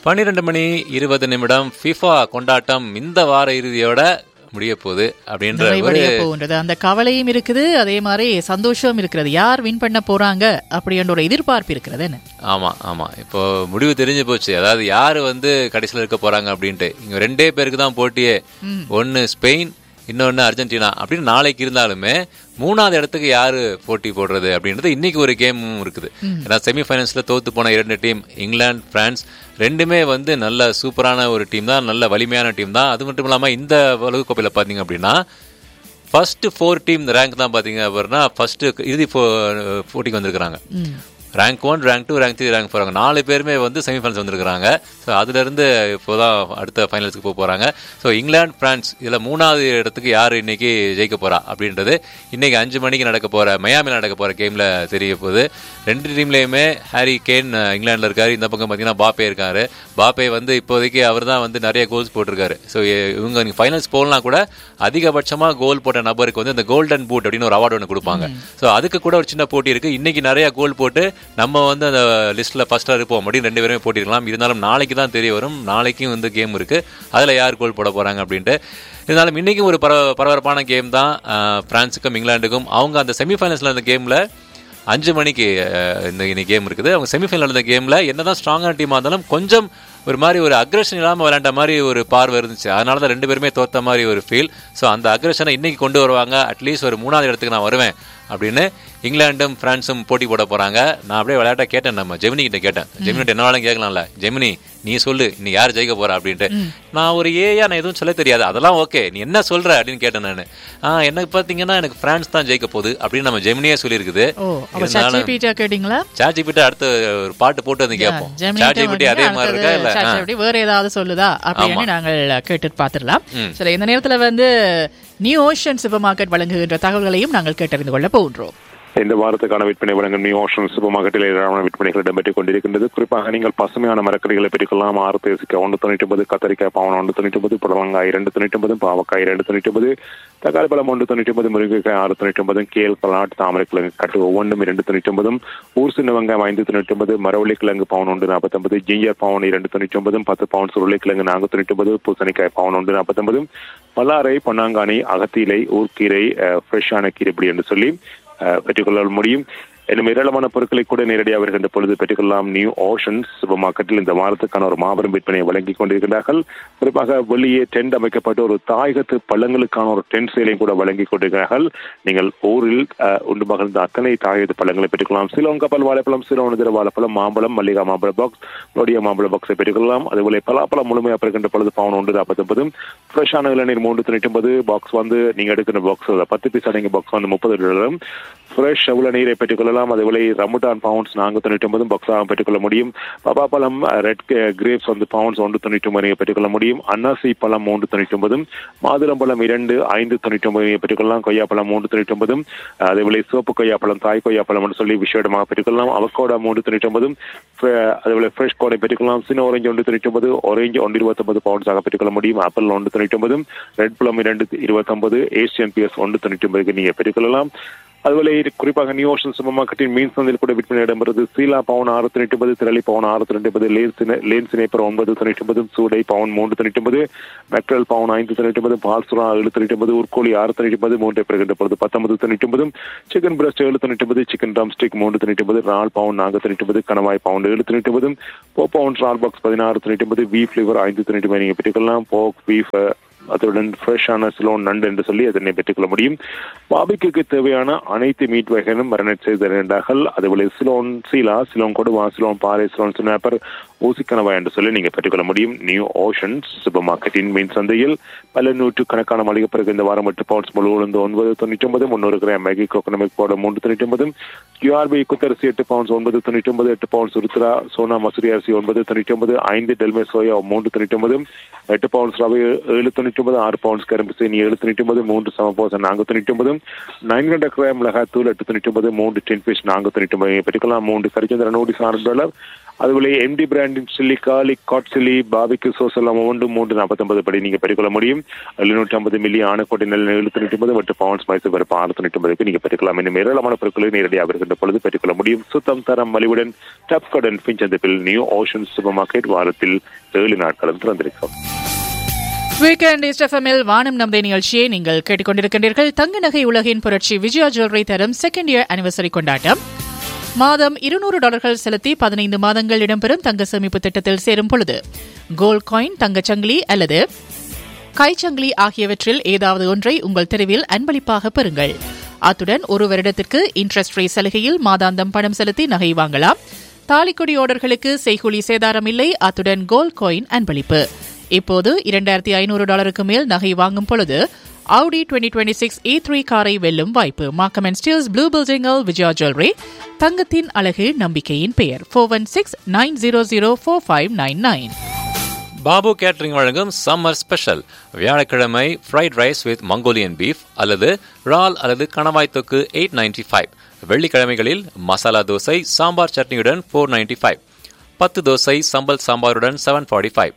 பன்னிரெண்டு மணி இருபது நிமிடம் ஃபிஃபா கொண்டாட்டம் இந்த வார இறுதியோட முடிய போகுது அப்படின்ற ஒரு நிறைவடைய போகின்றது அந்த கவலையும் இருக்குது அதே மாதிரி சந்தோஷமும் இருக்கிறது யார் வின் பண்ண போறாங்க அப்படின்ற ஒரு எதிர்பார்ப்பு இருக்கிறது என்ன ஆமா ஆமா இப்போ முடிவு தெரிஞ்சு போச்சு அதாவது யாரு வந்து கடைசியில் இருக்க போறாங்க அப்படின்ட்டு இங்க ரெண்டே பேருக்கு தான் போட்டியே ஒன்னு ஸ்பெயின் இன்னொன்னு அர்ஜென்டினா அப்படின்னு நாளைக்கு இருந்தாலுமே மூணாவது இடத்துக்கு யாரு போட்டி போடுறது அப்படின்றது இன்னைக்கு ஒரு கேமும் இருக்குது ஏன்னா செமிஃபைனல்ஸ்ல தோத்து போன இரண்டு டீம் இங்கிலாந்து பிரான்ஸ் ரெண்டுமே வந்து நல்ல சூப்பரான ஒரு டீம் தான் நல்ல வலிமையான டீம் தான் அது மட்டும் இல்லாம இந்த உலகக்கோப்பையில பாத்தீங்க அப்படின்னா ஃபர்ஸ்ட் ஃபோர் டீம் ரேங்க் தான் பாத்தீங்க அப்படின்னா ஃபர்ஸ்ட் இறுதி போ- போட்டிக்கு வந்திருக்கிறாங்க rank one rank two rank three rank போறாங்க நாலு பேருமே வந்து செமிஃபைனல்ஸ் வந்திருக்கிறாங்க ஸோ அதுல இருந்து இப்போதான் அடுத்த ஃபைனல்ஸ்க்கு போக போறாங்க ஸோ இங்கிலாந்து பிரான்ஸ் இதுல மூணாவது இடத்துக்கு யார் இன்னைக்கு ஜெயிக்க போறா அப்படின்றது இன்னைக்கு அஞ்சு மணிக்கு நடக்க போற மயாமில் நடக்க போற கேம்ல தெரிய போகுது ரெண்டு டீம்லயுமே ஹாரி கேன் அஹ், இங்கிலாந்துல இருக்காரு இந்த பக்கம் பாத்தீங்கன்னா பாப்பே இருக்காரு பாப்பே வந்து இப்போதைக்கு அவர் தான் வந்து நிறைய கோல்ஸ் போட்டிருக்காரு ஸோ இவங்க நீங்க ஃபைனல்ஸ் போகலாம் கூட அதிகபட்சமா கோல் போட்ட நபருக்கு வந்து இந்த கோல்டன் பூட் அப்படின்னு ஒரு அவார்டு ஒன்று கொடுப்பாங்க ஸோ அதுக்கு கூட ஒரு சின்ன போட்டி இருக்கு இன்னைக்கு நிறைய கோல் போட்டு நம்ம வந்து அந்த லிஸ்ட்ல ஃபர்ஸ்டா இருப்போம் அப்படின்னு ரெண்டு பேருமே போட்டிருக்கலாம் இருந்தாலும் நாளைக்கு தான் தெரிய வரும் நாளைக்கும் வந்து கேம் இருக்கு அதுல யார் கோல் போட போறாங்க அப்படின்ட்டு இருந்தாலும் இன்னைக்கும் ஒரு பரவ பரபரப்பான கேம் தான் அஹ், பிரான்ஸுக்கும் இங்கிலாந்துக்கும் அவங்க அந்த செமிஃபைனல்ஸ்ல அந்த கேம்ல அஞ்சு மணிக்கு அஹ், இந்த இன்னைக்கு கேம் இருக்குது அவங்க செமிஃபைனல் நடந்த கேம்ல என்னதான் ஸ்ட்ராங்கான டீமா இருந்தாலும் கொஞ்சம் ஒரு மாதிரி ஒரு அக்ரஷன் இல்லாம விளையாண்ட மாதிரி ஒரு பார்வை இருந்துச்சு அதனால தான் ரெண்டு பேருமே தோத்த மாதிரி ஒரு ஃபீல் ஸோ அந்த அக்ரஷனை இன்னைக்கு கொண்டு வருவாங்க அட்லீஸ்ட் ஒரு மூணாவது இடத்துக்கு நான் வருவேன் அப்படின்னு இங்கிலாண்டும் பிரான்ஸும் போட்டி போட போறாங்க நான் அப்படியே விளையாட்ட கேட்டேன் நம்ம ஜெமினி கிட்ட கேட்டேன் ஜெமினி கிட்ட என்ன வேணாலும் கேட்கலாம்ல ஜெமினி நீ சொல்லு நீ யார் ஜெயிக்க போறா அப்படின்ட்டு நான் ஒரு ஏயா நான் எதுவும் சொல்ல தெரியாது அதெல்லாம் ஓகே நீ என்ன சொல்ற அப்படின்னு கேட்டேன் நான் ஆ எனக்கு பாத்தீங்கன்னா எனக்கு பிரான்ஸ் தான் ஜெயிக்க போகுது அப்படின்னு நம்ம ஜெமினியே சொல்லியிருக்குது ஓ அப்ப சாட்சி பீட்டா கேட்டீங்களா சாட்சி பிட்ட அடுத்த ஒரு பாட்டு போட்டு வந்து கேட்போம் சாட்சி பிட்டி அதே மாதிரி இருக்கா இல்ல ஆ. சாட்சி வேற ஏதாவது சொல்லுதா அப்படின்னு நாங்கள் கேட்டு பார்த்துடலாம் சரி இந்த நேரத்துல வந்து நியூ ஓஷன் சூப்பர் மார்க்கெட் வழங்குகின்ற தகவல்களையும் நாங்கள் கேட்டறிந்து கொள்ள போகின்றோம் இந்த வாரத்துக்கான விற்பனை வழங்கும் நியூ ஓஷன் சூப்பர் மார்க்கெட்டில் ஏராளமான விற்பனைகள் இடம்பெற்றுக் கொண்டிருக்கின்றது குறிப்பாக நீங்கள் பசுமையான மரக்கறிகளை பெற்றுக்கொள்ளலாம் ஆறு தேசிக்காய் ஒன்று தொண்ணூற்றி ஒன்பது கத்தரிக்காய் பாவனம் ஒன்று தொண்ணூற்றி ஒன்பது புடலங்காய் இரண்டு தொண்ணூற்றி ஒன்பது பாவக்காய் இரண்டு தொண்ணூற்றி ஒன்பது தக்காளி பழம் ஒன்று தொண்ணூற்றி ஒன்பது முருங்கைக்காய் ஆறு தொண்ணூற்றி ஒன்பது கேல் பலாட் தாமரை கிழங்கு கட்டு ஒவ்வொன்றும் இரண்டு தொண்ணூற்றி ஒன்பதும் ஊர் சின்ன வெங்காயம் ஐந்து தொண்ணூற்றி ஒன்பது மரவள்ளி கிழங்கு பவுன் ஒன்று நாற்பத்தொன்பது ஜிஞ்சர் பவுன் இரண்டு தொண்ணூற்றி ஒன்பதும் பத்து பவுன் சுருளை கிழங்கு நான்கு தொண்ணூற்றி ஒன்பது பூசணிக்காய் பவுன் ஒன்று நாற்பத்தொன்பது பல்லாரை பொன்னாங்கானி அகத்தீலை ஊர்க்கீரை ஃப்ரெஷ்ஷான கீரை இப்படி என்று சொல்லி அஹ், பெற்றுக்கொள்ள முடியும் இன்னும் ஏராளமான பொருட்களை கூட நேரடியாக வருகின்ற பொழுது பெற்றுக்கொள்ளலாம் நியூ ஓஷன்ஸ் சூப்பர் மார்க்கெட்டில் இந்த வாரத்துக்கான ஒரு மாபெரும் விற்பனையை வழங்கிக் கொண்டிருக்கிறார்கள் குறிப்பாக வெளியே டென்ட் அமைக்கப்பட்ட ஒரு தாயகத்து பள்ளங்களுக்கான ஒரு டென்ட் சேலையும் கூட வழங்கிக் கொண்டிருக்கிறார்கள் நீங்கள் ஊரில் அஹ், உண்டு மகிழ்ந்த அத்தனை தாயகத்து பழங்களை பெற்றுக்கொள்ளலாம் சிலோன் கப்பல் வாழைப்பழம் சிலோன் வாழைப்பழம் மாம்பழம் மல்லிகா மாம்பழ பாக்ஸ் நொடிய மாம்பழ பாக்ஸை பெற்றுக்கொள்ளலாம் அதுபோல பலாப்பழம் முழுமையாக பெறுகின்ற பொழுது பவுன் ஒன்று நாற்பத்தொன்பது ஃப்ரெஷ்ஷான இளநீர் மூன்று தொண்ணூற்றி ஒன்பது பாக்ஸ் வந்து நீங்க எடுக்கிற பாக்ஸ் பத்து பீஸ் அடங்கிய பாக்ஸ் வந்து முப்பது டாலரும் ஃப்ரெஷ் எவ்வளோ நீரை பெற்றுக்கொள்ளலாம் அதுபோல ரமுட்டான் பவுண்ட்ஸ் நான்கு தொண்ணூற்றி ஒன்பதும் பாக்ஸாக பெற்றுக்கொள்ள முடியும் பப்பாப்பழம் ரெட் கிரேப்ஸ் வந்து பவுண்ட்ஸ் ஒன்று தொண்ணூற்றி ஒன்பது நீங்கள் பெற்றுக்கொள்ள முடியும் அன்னாசி பழம் மூன்று தொண்ணூற்றி ஒன்பதும் மாதுளம்பழம் இரண்டு ஐந்து தொண்ணூற்றி ஒன்பது நீங்கள் பெற்றுக்கொள்ளலாம் கொய்யாப்பழம் மூன்று தொண்ணூற்றி ஒன்பதும் அதேபோல சிவப்பு கொய்யாப்பழம் தாய் கொய்யாப்பழம் சொல்லி விஷயமாக பெற்றுக்கொள்ளலாம் அவக்கோடா மூன்று தொண்ணூற்றி ஒன்பதும் அதேபோல ஃப்ரெஷ் கோடை பெற்றுக்கொள்ளலாம் சின்ன ஆரஞ்சு ஒன்று தொண்ணூற்றி ஒன்பது ஆரஞ்சு ஒன்று இருபத்தொன்பது பவுண்ட்ஸாக பெற்றுக்கொள்ள முடியும் ஆப்பிள் ஒன்று தொண்ணூற்றி ஒன்பதும் ரெட் பழம் இரண்டு இருபத்தொன்பது ஏசியன் பிஎஸ் ஒன்று தொண்ணூற்றி ஒன்பதுக்கு நீங்கள் பெற்றுக்கொள்ளலாம் அதுபோல இது குறிப்பாக நியூ ஓஷன் சூப்பர் மார்க்கெட்டின் மீன் சந்தையில் கூட விற்பனை இடம்பெறுது சீலா பவுன் ஆறு தொண்ணூற்றி ஒன்பது திரளி பவுன் ஆறு தொண்ணூற்றி ஒன்பது லேன் சின லேன் சினைப்பர் ஒன்பது தொண்ணூற்றி ஒன்பது சூடை பவுன் மூன்று தொண்ணூற்றி ஒன்பது மெக்ரல் பவுன் ஐந்து தொண்ணூற்றி ஒன்பது பால்சுரா ஏழு தொண்ணூற்றி ஒன்பது உருக்கோழி ஆறு தொண்ணூற்றி ஒன்பது மூன்றை பெறுகின்ற பொழுது பத்தொன்பது தொண்ணூற்றி ஒன்பது சிக்கன் பிரஸ்ட் ஏழு தொண்ணூற்றி ஒன்பது சிக்கன் ட்ரம் ஸ்டிக் மூன்று தொண்ணூற்றி ஒன்பது ரால் பவுன் நான்கு தொண்ணூற்றி ஒன்பது கணவாய் பவுன் ஏழு தொண்ணூற்றி ஒன்பது போ பவுன் ரால் பாக்ஸ் பதினாறு தொண்ணூற்றி ஒன்பது பீஃப் லிவர் ஐந்து தொண்ணூற்றி ஒன்பது நீங்கள் பெற்றுக்கொள்ளலாம் போக் பீஃப் அதுடன் ஃப்ரெஷ்ஷான சிலோன் நண்டு என்று சொல்லி அதனை பெற்றுக்கொள்ள முடியும் பாபிக்கு தேவையான அனைத்து மீட் வகைகளும் மரணட் செய்து தருகின்றார்கள் அதுபோல சிலோன் சீலா சிலோன் கொடுவா சிலோன் பாறை சிலோன் சுனாப்பர் ஊசிக்கணவா என்று சொல்லி நீங்க பெற்றுக்கொள்ள முடியும் நியூ ஓஷன்ஸ் சூப்பர் மார்க்கெட்டின் மீன் சந்தையில் பல நூற்று கணக்கான மளிகை பிறகு இந்த வாரம் எட்டு பவுண்ட்ஸ் முழு உளுந்து ஒன்பது தொண்ணூற்றி ஒன்பது முன்னூறு கிராம் மேகி கோகனமிக் பவுடர் மூன்று தொண்ணூற்றி ஒன்பது கியூஆர்பி குத்தரிசி எட்டு பவுண்ட்ஸ் ஒன்பது தொண்ணூற்றி ஒன்பது எட்டு பவுண்ட்ஸ் உருத்ரா சோனா மசூரி அரிசி ஒன்பது தொண்ணூற்றி ஒன்பது ஐந்து டெல்மே சோயா மூன்று தொண்ணூற்றி ஒன்பது எட்டு பவுண்ட்ஸ் ரவை ஏழு தொண்ணூற்றி ஒன்பது ஆறு பவுண்ட்ஸ் கரும்பு சீனி ஏழு தொண்ணூற்றி ஒன்பது மூன்று சமபோசம் நான்கு தொண்ணூற்றி ஒன்பது நைன் ஹண்ட்ரட் கிராம் மிளகாய் தூள் எட்டு தொண்ணூற்றி ஒன்பது மூன்று டென் ஃபிஷ் நான்கு தொண்ணூற்றி ஒன்பது பெற்றுக்கலாம் மூன்று கரிச்சந்திர நூறு சார் டாலர் அதுபோல எம்டி பிராண்டின் சில்லி கார்லிக் காட் சில்லி பாபிக்கு சோஸ் எல்லாம் ஒன்று மூன்று நாற்பத்தொன்பது படி நீங்க பெற்றுக்கொள்ள முடியும் எழுநூற்றி ஐம்பது மில்லி ஆனக்கோட்டை நெல் எழுநூத்தி தொண்ணூற்றி ஒன்பது மற்றும் பவுன்ஸ் மைசூர் பருப்பு ஆறு தொண்ணூற்றி ஒன்பதுக்கு நீங்க பெற்றுக்கலாம் இன்னும் ஏராளமான பொருட்களை நேரடியாக வருகின்ற பொழுது பெற்றுக்கொள்ள முடியும் சுத்தம் தரம் மலிவுடன் டப் கடன் பிஞ்சந்தப்பில் நியூ ஓஷன் சூப்பர் மார்க்கெட் வாரத்தில் ஏழு நாட்களும் திறந்திருக்கும் வீக்கெண்ட் இஸ்டஃபமில் வானம் நம்பதை நிகழ்ச்சியை நீங்கள் கேட்டுக்கொண்டிருக்கின்றீர்கள் தங்க நகை உலகின் புரட்சி விஜயா ஜுவல்லரி தரும் செகண்ட் இயர் அனிவர்சரி கொண்டாட்டம் மாதம் இருநூறு டாலர்கள் செலுத்தி பதினைந்து மாதங்கள் இடம்பெறும் தங்க சேமிப்பு திட்டத்தில் சேரும் பொழுது கோல்ட் காயின் தங்கச்சங்கிலி அல்லது கைச்சங்கிலி ஆகியவற்றில் ஏதாவது ஒன்றை உங்கள் தெருவில் அன்பளிப்பாக பெறுங்கள் அத்துடன் ஒரு வருடத்திற்கு இன்ட்ரெஸ்ட் ரேட் சலுகையில் மாதாந்தம் பணம் செலுத்தி நகை வாங்கலாம் தாலிக்கொடி ஆர்டர்களுக்கு செய்கூலி சேதாரம் இல்லை அத்துடன் கோல்ட் காயின் அன்பளிப்பு இப்போது இரண்டாயிரத்தி ஐநூறு டாலருக்கு மேல் நகை வாங்கும் பொழுது Audi 2026 E3 காரை வெல்லும் வாய்ப்பு மார்க்கம் அண்ட் ஸ்டீல்ஸ் ப்ளூ பில்டிங்கில் விஜயா ஜுவல்லரி தங்கத்தின் அழகு நம்பிக்கையின் பெயர் four one six nine zero zero four five nine nine Babu catering வழங்கும் சம்மர் ஸ்பெஷல் வியாழக்கிழமை fried rice with Mongolian beef அல்லது ரால் அல்லது கணவாய் தொக்கு எயிட் நைன்டி ஃபைவ் வெள்ளிக்கிழமைகளில் மசாலா தோசை சாம்பார் சட்னியுடன் ஃபோர் நைன்டி ஃபைவ் பத்து தோசை சம்பல் சாம்பாருடன் செவன் ஃபார்ட்டி ஃபைவ்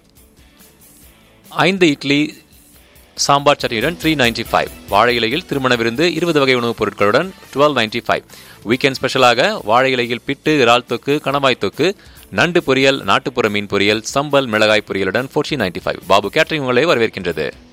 ஐந்து இட்லி சாம்பார் சட்னியுடன் த்ரீ நைன்டி ஃபைவ் வாழை இலையில் திருமண விருந்து இருபது வகை உணவுப் பொருட்களுடன் டுவெல் நைன்டி ஃபைவ் வீக்கெண்ட் ஸ்பெஷலாக வாழை இலையில் பிட்டு இறால் தொக்கு கணவாய் தொக்கு நண்டு பொரியல் நாட்டுப்புற மீன் பொரியல் சம்பல் மிளகாய் பொரியலுடன் fourteen ninety five Babu catering உங்களை வரவேற்கின்றது